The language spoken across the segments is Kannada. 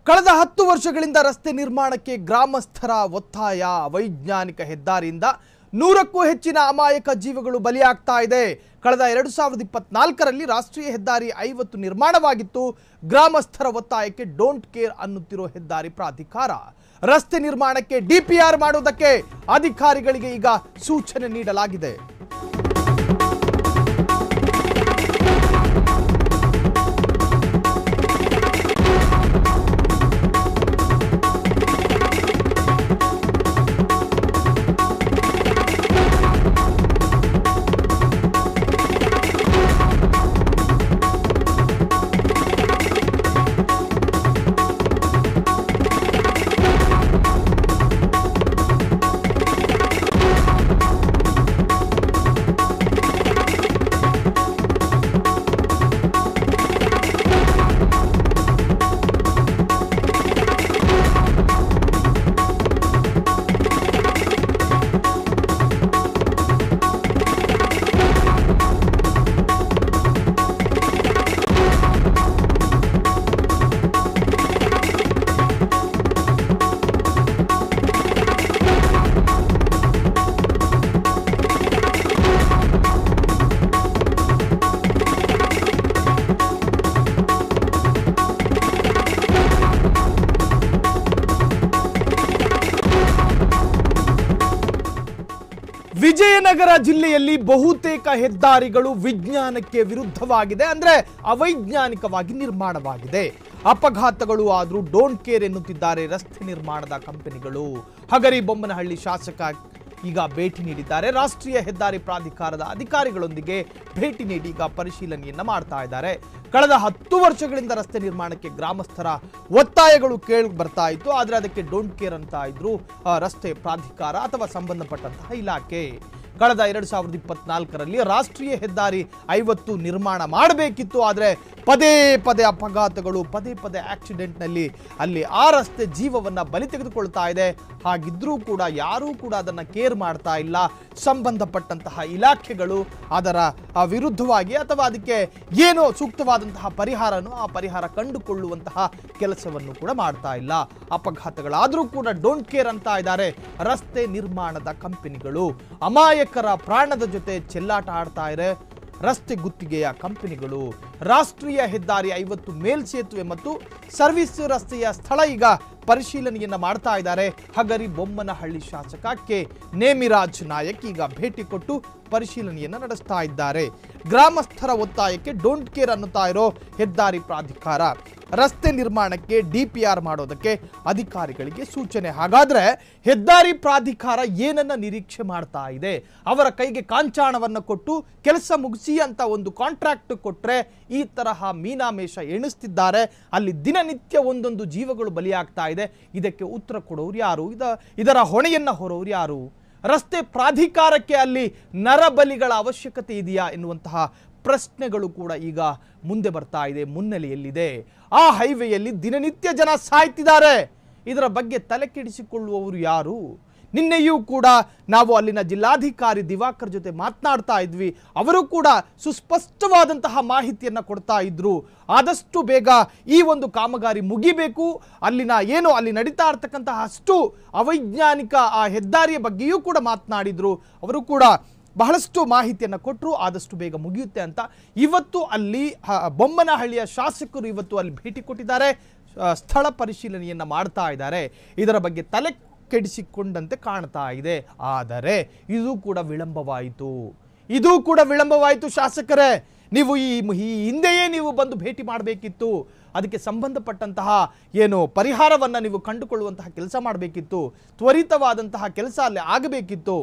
ಕಳೆದ ಹತ್ತು ವರ್ಷಗಳಿಂದ ರಸ್ತೆ ನಿರ್ಮಾಣಕ್ಕೆ ಗ್ರಾಮಸ್ಥರ ಒತ್ತಾಯ ವೈಜ್ಞಾನಿಕ ಹೆದ್ದಾರಿಯಿಂದ ನೂರಕ್ಕೂ ಹೆಚ್ಚಿನ ಅಮಾಯಕ ಜೀವಗಳು ಬಲಿಯಾಗ್ತಾ ಇದೆ ಕಳೆದ ಎರಡು ಸಾವಿರದ ಇಪ್ಪತ್ನಾಲ್ಕರಲ್ಲಿ ರಾಷ್ಟ್ರೀಯ ಹೆದ್ದಾರಿ ಐವತ್ತು ನಿರ್ಮಾಣವಾಗಿತ್ತು ಗ್ರಾಮಸ್ಥರ ಒತ್ತಾಯಕ್ಕೆ ಡೋಂಟ್ ಕೇರ್ ಅನ್ನುತ್ತಿರೋ ಹೆದ್ದಾರಿ ಪ್ರಾಧಿಕಾರ ರಸ್ತೆ ನಿರ್ಮಾಣಕ್ಕೆ ಡಿಪಿಆರ್ ಮಾಡುವುದಕ್ಕೆ ಅಧಿಕಾರಿಗಳಿಗೆ ಈಗ ಸೂಚನೆ ನೀಡಲಾಗಿದೆ ವಿಜಯನಗರ ಜಿಲ್ಲೆಯಲ್ಲಿ ಬಹುತೇಕ ಹೆದ್ದಾರಿಗಳು ವಿಜ್ಞಾನಕ್ಕೆ ವಿರುದ್ಧವಾಗಿದೆ ಅಂದ್ರೆ ಅವೈಜ್ಞಾನಿಕವಾಗಿ ನಿರ್ಮಾಣವಾಗಿದೆ ಅಪಘಾತಗಳು ಆದರೂ ಡೋಂಟ್ ಕೇರ್ ಎನ್ನುತ್ತಿದ್ದಾರೆ ರಸ್ತೆ ನಿರ್ಮಾಣದ ಕಂಪನಿಗಳು ಹಗರಿ ಬೊಮ್ಮನಹಳ್ಳಿ ಶಾಸಕ ಈಗ ಭೇಟಿ ನೀಡಿದ್ದಾರೆ ರಾಷ್ಟ್ರೀಯ ಹೆದ್ದಾರಿ ಪ್ರಾಧಿಕಾರದ ಅಧಿಕಾರಿಗಳೊಂದಿಗೆ ಭೇಟಿ ನೀಡಿ ಈಗ ಪರಿಶೀಲನೆಯನ್ನ ಮಾಡ್ತಾ ಇದ್ದಾರೆ ಕಳೆದ ಹತ್ತು ವರ್ಷಗಳಿಂದ ರಸ್ತೆ ನಿರ್ಮಾಣಕ್ಕೆ ಗ್ರಾಮಸ್ಥರ ಒತ್ತಾಯಗಳು ಕೇಳಿ ಬರ್ತಾ ಇತ್ತು ಆದ್ರೆ ಅದಕ್ಕೆ ಡೋಂಟ್ ಕೇರ್ ಅಂತ ಇದ್ರು ಆ, ರಸ್ತೆ ಪ್ರಾಧಿಕಾರ ಅಥವಾ ಸಂಬಂಧಪಟ್ಟಂತಹ ಇಲಾಖೆ ಕಳೆದ ಎರಡು ಸಾವಿರದ ಇಪ್ಪತ್ನಾಲ್ಕರಲ್ಲಿ ರಾಷ್ಟ್ರೀಯ ಹೆದ್ದಾರಿ ಐವತ್ತು ನಿರ್ಮಾಣ ಮಾಡಬೇಕಿತ್ತು ಆದರೆ ಪದೇ ಪದೇ ಅಪಘಾತಗಳು ಪದೇ ಪದೇ ಆಕ್ಸಿಡೆಂಟ್ನಲ್ಲಿ ಅಲ್ಲಿ ಆ ರಸ್ತೆ ಜೀವವನ್ನ ಬಲಿ ತೆಗೆದುಕೊಳ್ತಾ ಇದೆ ಹಾಗಿದ್ರೂ ಕೂಡ ಯಾರೂ ಕೂಡ ಅದನ್ನ ಕೇರ್ ಮಾಡ್ತಾ ಇಲ್ಲ ಸಂಬಂಧಪಟ್ಟಂತಹ ಇಲಾಖೆಗಳು ಅದರ ಆ, ವಿರುದ್ಧವಾಗಿ ಅಥವಾ ಅದಕ್ಕೆ ಏನೋ ಸೂಕ್ತವಾದಂತಹ ಪರಿಹಾರನೋ ಆ ಪರಿಹಾರ ಕಂಡುಕೊಳ್ಳುವಂತಹ ಕೆಲಸವನ್ನು ಕೂಡ ಮಾಡ್ತಾ ಇಲ್ಲ ಅಪಘಾತಗಳಾದರೂ ಕೂಡ ಡೋಂಟ್ ಕೇರ್ ಅಂತ ಇದ್ದಾರೆ ರಸ್ತೆ ನಿರ್ಮಾಣದ ಕಂಪನಿಗಳು ಅಮಾಯಕರ ಪ್ರಾಣದ ಜೊತೆ ಚೆಲ್ಲಾಟ ಆಡ್ತಾ ಇದೆ ರಸ್ತೆ ಗುತ್ತಿಗೆಯ ಕಂಪನಿಗಳು ರಾಷ್ಟ್ರೀಯ ಹೆದ್ದಾರಿ ಐವತ್ತು ಮೇಲ್ಸೇತುವೆ ಮತ್ತು ಸರ್ವಿಸ್ ರಸ್ತೆಯ ಸ್ಥಳ ಈಗ ಪರಿಶೀಲನೆಯನ್ನ ಮಾಡ್ತಾ ಇದ್ದಾರೆ ಹಗರಿ ಬೊಮ್ಮನಹಳ್ಳಿ ಶಾಸಕ ಕೆ ನೇಮಿರಾಜ್ ನಾಯಕ್ ಈಗ ಭೇಟಿ ಕೊಟ್ಟು ಪರಿಶೀಲನೆಯನ್ನ ನಡೆಸ್ತಾ ಇದ್ದಾರೆ ಗ್ರಾಮಸ್ಥರ ಒತ್ತಾಯಕ್ಕೆ ಡೋಂಟ್ ಕೇರ್ ಅನ್ನುತ್ತಾ ಇರೋ ಹೆದ್ದಾರಿ ಪ್ರಾಧಿಕಾರ ರಸ್ತೆ ನಿರ್ಮಾಣಕ್ಕೆ ಡಿಪಿಆರ್ ಮಾಡೋದಕ್ಕೆ ಅಧಿಕಾರಿಗಳಿಗೆ ಸೂಚನೆ ಹಾಗಾದ್ರೆ ಹೆದ್ದಾರಿ ಪ್ರಾಧಿಕಾರ ಏನನ್ನ ನಿರೀಕ್ಷೆ ಮಾಡ್ತಾ ಇದೆ ಅವರ ಕೈಗೆ ಕಾಂಚಾಣವನ್ನ ಕೊಟ್ಟು ಕೆಲಸ ಮುಗಿಸಿ ಅಂತ ಒಂದು ಕಾಂಟ್ರಾಕ್ಟ್ ಕೊಟ್ರೆ ಈ ತರಹ ಮೀನಾಮೇಷ ಎಣಿಸ್ತಿದ್ದಾರೆ ಅಲ್ಲಿ ದಿನನಿತ್ಯ ಒಂದೊಂದು ಜೀವಗಳು ಬಲಿಯಾಗ್ತಾ ಇದೆ ಇದಕ್ಕೆ ಉತ್ತರ ಕೊಡೋರು ಯಾರು ಇದ ಇದರ ಹೊಣೆಯನ್ನ ಹೊರೋರು ಯಾರು ರಸ್ತೆ ಪ್ರಾಧಿಕಾರಕ್ಕೆ ಅಲ್ಲಿ ನರಬಲಿಗಳ ಅವಶ್ಯಕತೆ ಇದೆಯಾ ಎನ್ನುವಂತಹ ಪ್ರಶ್ನೆಗಳು ಕೂಡ ಈಗ ಮುಂದೆ ಬರ್ತಾ ಇದೆ ಮುನ್ನೆಲೆಯಲ್ಲಿದೆ ಆ ಹೈವೇಯಲ್ಲಿ ದಿನನಿತ್ಯ ಜನ ಸಾಯ್ತಿದ್ದಾರೆ ಇದರ ಬಗ್ಗೆ ತಲೆ ಕೆಡಿಸಿಕೊಳ್ಳುವವರು ಯಾರು ನಿನ್ನೆಯೂ ಕೂಡ ನಾವು ಅಲ್ಲಿನ ಜಿಲ್ಲಾಧಿಕಾರಿ ದಿವಾಕರ್ ಜೊತೆ ಮಾತನಾಡ್ತಾ ಇದ್ವಿ ಅವರು ಕೂಡ ಸುಸ್ಪಷ್ಟವಾದಂತಹ ಮಾಹಿತಿಯನ್ನ ಕೊಡ್ತಾ ಇದ್ರು ಆದಷ್ಟು ಬೇಗ ಈ ಒಂದು ಕಾಮಗಾರಿ ಮುಗಿಬೇಕು ಅಲ್ಲಿನ ಏನು ಅಲ್ಲಿ ನಡೀತಾ ಇರ್ತಕ್ಕಂತಹ ಅಷ್ಟು ಅವೈಜ್ಞಾನಿಕ ಆ ಹೆದ್ದಾರಿಯ ಬಗ್ಗೆಯೂ ಕೂಡ ಮಾತನಾಡಿದ್ರು ಅವರು ಕೂಡ ಬಹಳಷ್ಟು ಮಾಹಿತಿಯನ್ನು ಕೊಟ್ಟರು ಆದಷ್ಟು ಬೇಗ ಮುಗಿಯುತ್ತೆ ಅಂತ ಇವತ್ತು ಅಲ್ಲಿ ಹ- ಬೊಮ್ಮನಹಳ್ಳಿಯ ಶಾಸಕರು ಇವತ್ತು ಅಲ್ಲಿ ಭೇಟಿ ಕೊಟ್ಟಿದ್ದಾರೆ ಆ, ಸ್ಥಳ ಪರಿಶೀಲನೆಯನ್ನ ಮಾಡ್ತಾ ಇದ್ದಾರೆ ಇದರ ಬಗ್ಗೆ ತಲೆ ಕೆಡಿಸಿಕೊಂಡಂತೆ ಕಾಣ್ತಾ ಇದೆ ಆದರೆ ಇದು ಕೂಡ ವಿಳಂಬವಾಯಿತು ಇದು ಕೂಡ ವಿಳಂಬವಾಯಿತು ಶಾಸಕರೇ ನೀವು ಈ ಈ ಹಿಂದೆಯೇ ನೀವು ಬಂದು ಭೇಟಿ ಮಾಡಬೇಕಿತ್ತು ಅದಕ್ಕೆ ಸಂಬಂಧಪಟ್ಟಂತಹ ಏನು ಪರಿಹಾರವನ್ನು ನೀವು ಕಂಡುಕೊಳ್ಳುವಂತಹ ಕೆಲಸ ಮಾಡಬೇಕಿತ್ತು ತ್ವರಿತವಾದಂತಹ ಕೆಲಸ ಅಲ್ಲಿ ಆಗಬೇಕಿತ್ತು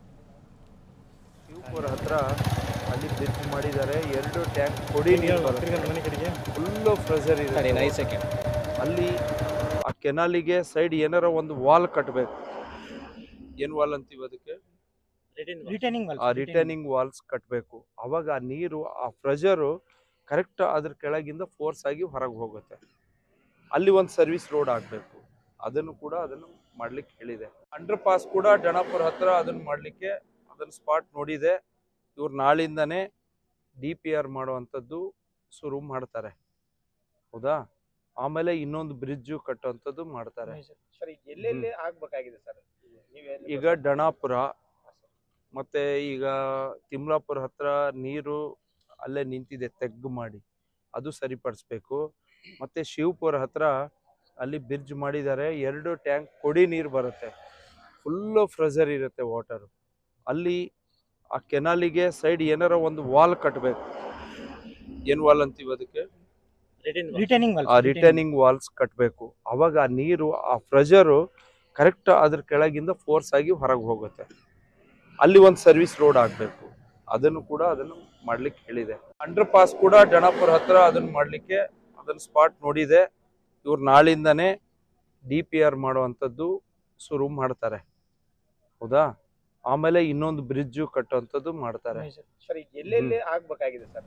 ಶಿವಪುರ ಹತ್ರ ಅಲ್ಲಿ ಬ್ರಿಡ್ಜ್ ಮಾಡಿದ್ದಾರೆ ಎರಡು ಟ್ಯಾಂಕ್ ಕೊಡಿ ನೀರು ಬರುತ್ತೆ ಫುಲ್ಲು ಪ್ರೆಷರ್ ಇದೆ ಅಲ್ಲಿ ಆ ಕೆನಾಲಿಗೆ ಸೈಡ್ ಏನಾರ ಒಂದು ವಾಲ್ ಕಟ್ಟಬೇಕು ಏನ್ ವಾಲ್ ಅಂತೀವಿ ಅದಕ್ಕೆ ರಿಟರ್ನಿಂಗ್ ಆ ರಿಟರ್ನಿಂಗ್ ವಾಲ್ಸ್ ಕಟ್ಟಬೇಕು ಅವಾಗ ಆ ನೀರು ಆ ಪ್ರೆಷರು ಕರೆಕ್ಟ್ ಅದ್ರ ಕೆಳಗಿಂದ ಫೋರ್ಸ್ ಆಗಿ ಹೊರಗೆ ಹೋಗುತ್ತೆ ಅಲ್ಲಿ ಒಂದು ಸರ್ವಿಸ್ ರೋಡ್ ಆಗಬೇಕು ಅದನ್ನು ಕೂಡ ಅದನ್ನು ಮಾಡ್ಲಿಕ್ಕೆ ಹೇಳಿದೆ ಅಂಡರ್ ಪಾಸ್ ಕೂಡ ಡಣಪುರ ಹತ್ರ ಅದನ್ನು ಮಾಡ್ಲಿಕ್ಕೆ ಅದನ್ನ ಸ್ಪಾಟ್ ನೋಡಿದೆ ಇವ್ರು ನಾಳಿಂದನೇ ಡಿ ಪಿ ಆರ್ ಮಾಡುವಂಥದ್ದು ಶುರು ಮಾಡ್ತಾರೆ ಹೌದಾ ಆಮೇಲೆ ಇನ್ನೊಂದು ಬ್ರಿಡ್ಜ್ ಕಟ್ಟುವಂಥದ್ದು ಮಾಡ್ತಾರೆ ಸರ್ ಈಗ ಎಲ್ಲೆಲ್ಲಿ ಆಗ್ಬೇಕಾಗಿದೆ ಸರ್ ನೀವೇ ಈಗ ಡಣಾಪುರ ಮತ್ತೆ ಈಗ ತಿಮ್ಲಾಪುರ ಹತ್ರ ನೀರು ಅಲ್ಲೇ ನಿಂತಿದೆ ತೆಗ್ಗು ಮಾಡಿ ಅದು ಸರಿಪಡಿಸ್ಬೇಕು ಮತ್ತೆ ಶಿವಪುರ ಹತ್ರ ಅಲ್ಲಿ ಬ್ರಿಡ್ಜ್ ಮಾಡಿದ್ದಾರೆ ಎರಡು ಟ್ಯಾಂಕ್ ಕೊಡಿ ನೀರು ಬರುತ್ತೆ ಫುಲ್ಲು ಫ್ರೆಜರ್ ಇರುತ್ತೆ ವಾಟರ್ ಅಲ್ಲಿ ಆ ಕೆನಾಲಿಗೆ ಸೈಡ್ ಏನಾರ ಒಂದು ವಾಲ್ ಕಟ್ಟಬೇಕು ಏನ್ ವಾಲ್ ಅಂತೀವಿ ಅದಕ್ಕೆ ರಿಟರ್ನಿಂಗ್ ಆ ರಿಟರ್ನಿಂಗ್ ವಾಲ್ಸ್ ಕಟ್ಟಬೇಕು ಅವಾಗ ಆ ನೀರು ಆ ಪ್ರೆಷರು ಕರೆಕ್ಟ್ ಅದ್ರ ಕೆಳಗಿಂದ ಫೋರ್ಸ್ ಆಗಿ ಹೊರಗೆ ಹೋಗುತ್ತೆ ಅಲ್ಲಿ ಒಂದು ಸರ್ವಿಸ್ ರೋಡ್ ಆಗಬೇಕು ಅದನ್ನು ಕೂಡ ಅದನ್ನು ಮಾಡ್ಲಿಕ್ಕೆ ಹೇಳಿದೆ ಅಂಡರ್ ಪಾಸ್ ಕೂಡ ಡಣಾಪುರ ಹತ್ರ ಅದನ್ನ ಮಾಡ್ಲಿಕ್ಕೆ ಅದನ್ನ ಸ್ಪಾಟ್ ನೋಡಿದೆ ಇವ್ರು ನಾಳಿಂದಾನೇ ಡಿ ಪಿ ಆರ್ ಮಾಡುವಂಥದ್ದು ಶುರು ಮಾಡ್ತಾರೆ ಹೌದಾ ಆಮೇಲೆ ಇನ್ನೊಂದು ಬ್ರಿಡ್ಜ್ ಕಟ್ಟುವಂಥದ್ದು ಮಾಡ್ತಾರೆ ಸರ್ ಈಗ ಎಲ್ಲೆಲ್ಲಿ ಆಗ್ಬೇಕಾಗಿದೆ ಸರ್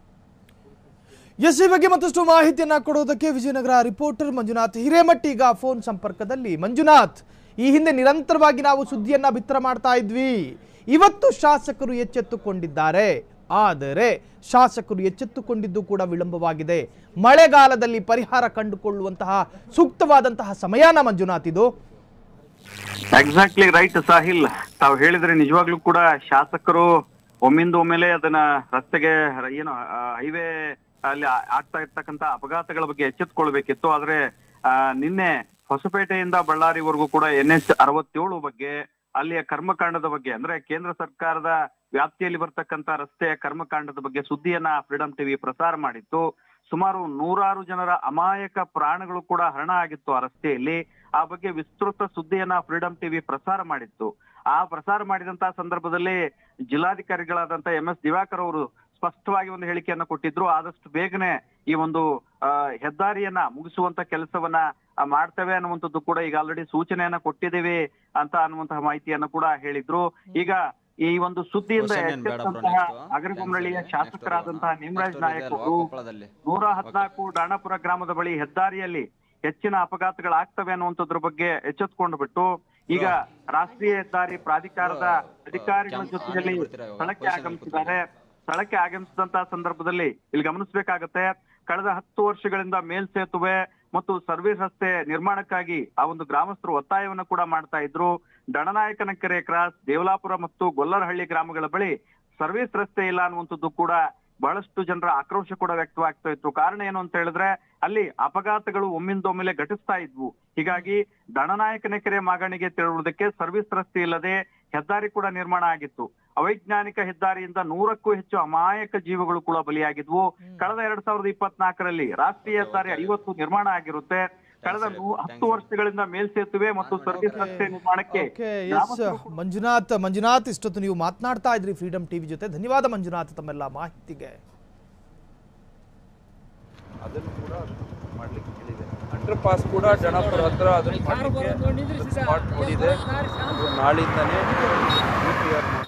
ಎಸ್ ಈ ಬಗ್ಗೆ ಮತ್ತಷ್ಟು ಮಾಹಿತಿಯನ್ನ ಕೊಡೋದಕ್ಕೆ ವಿಜಯನಗರ ರಿಪೋರ್ಟರ್ ಮಂಜುನಾಥ್ ಹಿರೇಮಠ್ ಈಗ ಫೋನ್ ಸಂಪರ್ಕದಲ್ಲಿ ಮಂಜುನಾಥ್ ಈ ಹಿಂದೆ ನಿರಂತರವಾಗಿ ನಾವು ಸುದ್ದಿಯನ್ನ ಬಿತ್ತರ ಮಾಡ್ತಾ ಇದ್ವಿ ಇವತ್ತು ಶಾಸಕರು ಎಚ್ಚೆತ್ತುಕೊಂಡಿದ್ದಾರೆ ಆದರೆ ಶಾಸಕರು ಎಚ್ಚೆತ್ತುಕೊಂಡಿದ್ದು ಕೂಡ ವಿಳಂಬವಾಗಿದೆ ಮಳೆಗಾಲದಲ್ಲಿ ಪರಿಹಾರ ಕಂಡುಕೊಳ್ಳುವಂತಹ ಸೂಕ್ತವಾದಂತಹ ಸಮಯನ ಮಂಜುನಾಥ್ ಇದು ಎಕ್ಸಾಕ್ಟ್ಲಿ ರೈಟ್ ಸಾಹಿಲ್ ತಾವು ಹೇಳಿದ್ರೆ ನಿಜವಾಗ್ಲೂ ಕೂಡ ಶಾಸಕರು ಒಮ್ಮಿಂದ ಒಮ್ಮೆಲೆ ಅದನ್ನ ರಸ್ತೆಗೆ ರ- ಏನು ಹೈವೇ ಅಲ್ಲಿ ಆ- ಆಗ್ತಾ ಇರ್ತಕ್ಕಂತ ಅಪಘಾತಗಳ ಬಗ್ಗೆ ಎಚ್ಚೆತ್ಕೊಳ್ಬೇಕಿತ್ತು ಆದ್ರೆ ಆ, ನಿನ್ನೆ ಹೊಸಪೇಟೆಯಿಂದ ಬಳ್ಳಾರಿವರೆಗೂ ಕೂಡ ಎನ್ ಎಚ್ ಅರವತ್ತೇಳು ಬಗ್ಗೆ ಅಲ್ಲಿಯ ಕರ್ಮಕಾಂಡದ ಬಗ್ಗೆ ಅಂದ್ರೆ ಕೇಂದ್ರ ಸರ್ಕಾರದ ವ್ಯಾಪ್ತಿಯಲ್ಲಿ ಬರ್ತಕ್ಕಂತ ರಸ್ತೆಯ ಕರ್ಮಕಾಂಡದ ಬಗ್ಗೆ ಸುದ್ದಿಯನ್ನ ಫ್ರೀಡಂ ಟಿವಿ ಪ್ರಸಾರ ಮಾಡಿತ್ತು ಸುಮಾರು ನೂರಾರು ಜನರ ಅಮಾಯಕ ಪ್ರಾಣಗಳು ಕೂಡ ಹರಣ ಆಗಿತ್ತು ಆ ರಸ್ತೆಯಲ್ಲಿ ಆ ಬಗ್ಗೆ ವಿಸ್ತೃತ ಸುದ್ದಿಯನ್ನ ಫ್ರೀಡಂ ಟಿವಿ ಪ್ರಸಾರ ಮಾಡಿತ್ತು ಆ ಪ್ರಸಾರ ಮಾಡಿದಂತಹ ಸಂದರ್ಭದಲ್ಲಿ ಜಿಲ್ಲಾಧಿಕಾರಿಗಳಾದಂತ ಎಂ ಎಸ್ ದಿವಾಕರ್ ಅವರು ಸ್ಪಷ್ಟವಾಗಿ ಒಂದು ಹೇಳಿಕೆಯನ್ನ ಕೊಟ್ಟಿದ್ರು ಆದಷ್ಟು ಬೇಗನೆ ಈ ಒಂದು ಆ, ಹೆದ್ದಾರಿಯನ್ನ ಮುಗಿಸುವಂತ ಕೆಲಸವನ್ನ ಆ, ಮಾಡ್ತೇವೆ ಅನ್ನುವಂಥದ್ದು ಕೂಡ ಈಗ ಆಲ್ರೆಡಿ ಸೂಚನೆಯನ್ನ ಕೊಟ್ಟಿದ್ದೀವಿ ಅಂತ ಅನ್ನುವಂತಹ ಮಾಹಿತಿಯನ್ನ ಕೂಡ ಹೇಳಿದ್ರು ಈಗ ಈ ಒಂದು ಸುದ್ದಿಯಿಂದ Question ಏನ್ ಬೇಡ bro ಎಚ್ಚೆತ್ತಂತಹ next. ಅಗರಗುಂಬಳ್ಳಿಯ Next ಶಾಸಕರಾದಂತಹ next ನಿಮರಾಜ್ ಇದೆ ನಾಯಕ್ ಅಲ್ವಾ ಅವರು ಕೊಪ್ಪಳದಲ್ಲಿ ನೂರ ಹದಿನಾಲ್ಕು ಡಾಣಾಪುರ ಗ್ರಾಮದ ಬಳಿ ಹೆದ್ದಾರಿಯಲ್ಲಿ ಹೆಚ್ಚಿನ ಅಪಘಾತಗಳಾಗ್ತವೆ ಅನ್ನುವಂಥದ್ರ ಬಗ್ಗೆ ಎಚ್ಚೆತ್ಕೊಂಡು ಬಿಟ್ಟು ಈಗ ರಾಷ್ಟ್ರೀಯ ಹೆದ್ದಾರಿ ಪ್ರಾಧಿಕಾರದ ಅಧಿಕಾರಿಗಳ ಕ್ಯಾಂಪ್ ಜೊತೆಯಲ್ಲಿ ಆಮೇಲೆ ಬರ್ತೀರಾ ಇವಾಗ? ಸ್ಥಳಕ್ಕೆ Position ಅಲ್ಲಿ ಆಗಮಿಸಿದ್ದಾರೆ ಸ್ಥಳಕ್ಕೆ ಆಗಮಿಸಿದಂತಹ ಸಂದರ್ಭದಲ್ಲಿ ಇಲ್ಲಿ ಗಮನಿಸಬೇಕಾಗತ್ತೆ ಕಳೆದ ಹತ್ತು ವರ್ಷಗಳಿಂದ ಮೇಲ್ಸೇತುವೆ ಮತ್ತು ಸರ್ವಿಸ್ ರಸ್ತೆ ನಿರ್ಮಾಣಕ್ಕಾಗಿ ಆ ಒಂದು ಗ್ರಾಮಸ್ಥರು ಒತ್ತಾಯವನ್ನ ಕೂಡ ಮಾಡ್ತಾ ಇದ್ರು ದಣನಾಯಕನ ಕೆರೆ ಕ್ರಾಸ್ ದೇವಲಾಪುರ ಮತ್ತು ಗೊಲ್ಲರಹಳ್ಳಿ ಗ್ರಾಮಗಳ ಬಳಿ ಸರ್ವಿಸ್ ರಸ್ತೆ ಇಲ್ಲ ಅನ್ನುವಂಥದ್ದು ಕೂಡ ಬಹಳಷ್ಟು ಜನರ ಆಕ್ರೋಶ ಕೂಡ ವ್ಯಕ್ತವಾಗ್ತಾ ಇತ್ತು ಕಾರಣ ಏನು ಅಂತ ಹೇಳಿದ್ರೆ ಅಲ್ಲಿ ಅಪಘಾತಗಳು ಒಮ್ಮಿಂದೊಮ್ಮೆಲೆ ಘಟಿಸ್ತಾ ಇದ್ವು ಹೀಗಾಗಿ ದಣನಾಯಕನ ಕೆರೆ ಮಾಗಣಿಗೆ ತೆರಳುವುದಕ್ಕೆ ಸರ್ವಿಸ್ ರಸ್ತೆ ಇಲ್ಲದೆ ಹೆದ್ದಾರಿ ಕೂಡ ನಿರ್ಮಾಣ ಆಗಿತ್ತು ಅವೈಜ್ಞಾನಿಕ ಹೆದ್ದಾರಿಯಿಂದ ನೂರಕ್ಕೂ ಹೆಚ್ಚು ಅಮಾಯಕ ಜೀವಗಳು ಕೂಡ ಬಲಿಯಾಗಿದ್ವು ಕಳೆದ ಎರಡ್ ಸಾವಿರದ ಇಪ್ಪತ್ನಾಲ್ಕರಲ್ಲಿ ರಾಷ್ಟ್ರೀಯ ಹೆದ್ದಾರಿ ಐವತ್ತು ನಿರ್ಮಾಣ ಆಗಿರುತ್ತೆ ಕಳೆದ ನೂ- ಹತ್ತು ವರ್ಷಗಳಿಂದ ಮೇಲ್ಸೇತುವೆ ಮತ್ತು ಸರ್ವಿಸ್ ರಸ್ತೆ ನಿರ್ಮಾಣಕ್ಕೆ ಓಕೆ ಎಸ್ ಗ್ರಾಮಸ್ಥರು ಕೂಡ ಮಂಜುನಾಥ್ ಮಂಜುನಾಥ್ ಇಷ್ಟೊತ್ತು ನೀವು ಮಾತನಾಡ್ತಾ ಇದ್ರಿ ಫ್ರೀಡಮ್ ಟಿವಿ ಜೊತೆ ಧನ್ಯವಾದ ಮಂಜುನಾಥ್ ತಮ್ಮೆಲ್ಲ ಮಾಹಿತಿಗೆ ಅದನ್ನು ಕೂಡ ಅದನ್ನು ಮಾಡ್ಲಿಕ್ಕೆ ಹೇಳಿದೆ ಅಂಡರ್ ಪಾಸ್ ಕೂಡ ಡಣಾಪುರ ಹತ್ರ ಅದನ್ನು ಮಾಡ್ಲಿಕ್ಕೆ ಸ್ಪಾಟ್ ನೋಡಿದೆ ಇವ್ರು ನಾಳಿಂದಾನೇ ಡಿ ಪಿ ಆರ್